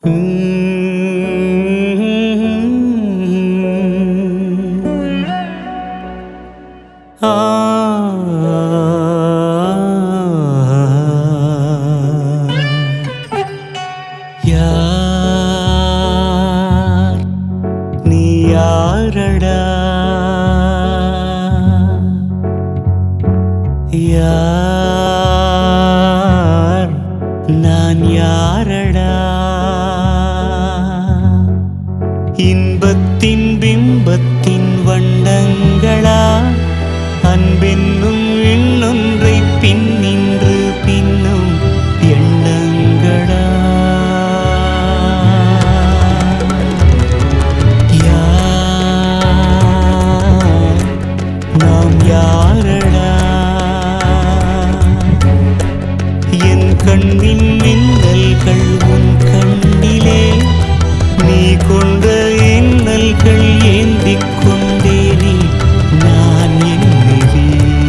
யார் நீ யாரடா யார் நான் யாரடா இன்பத்தின் பிம்பத்தின் வண்ணங்களா அன்பென்னும் எண்ணொன்றை பின்னின்று பின்னும் எண்ணங்களா யார் நாம் யாரடா என் கண்ணின் மின்னல்கள் உன் கண்ணிலே நீ கொண்ட இன்னல்கள் ஏந்திக் கொண்டேனே நான் என்னவே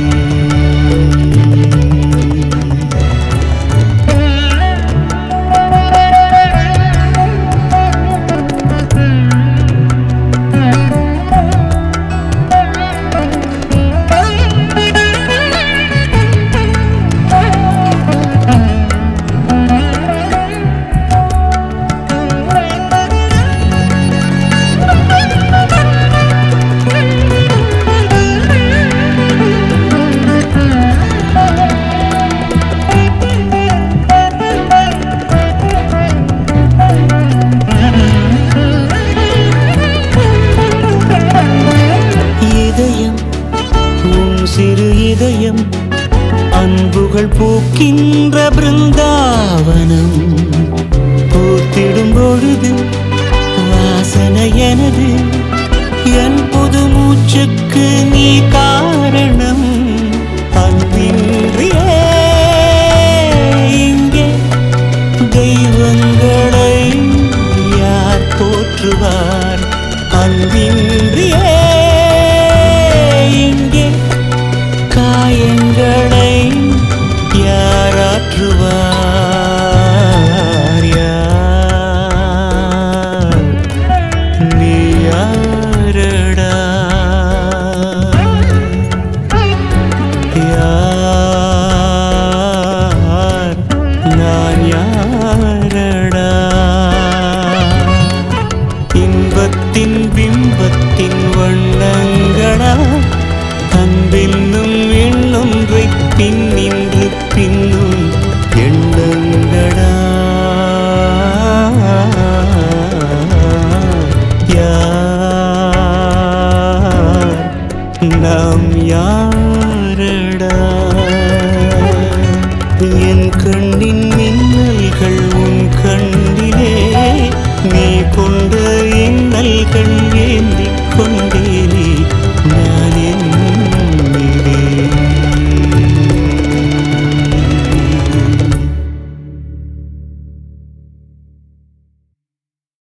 இதயம் உன் சிறு இதயம் அன்புகள் பூக்கின்ற பிருந்தாவனம் பூத்திடும் பொழுது வாசனை எனது என் புது மூச்சுக்கு நீ காரணம் அன்பின்றியே இங்கே தெய்வங்களை யார் போற்றுவார் அன்பின்றியே இங்கே காயங்களை யாராற்றுவார் யார் நீ யாரடா யார் நான் யாரடா இன்பத்தின் பிம்பத்தின் வண்ணங்களா அன்பென்னும் எண்ணொன்றை பின்னின்று பின்னும் எண்ணங்களா யார் நாம் யாரடா என்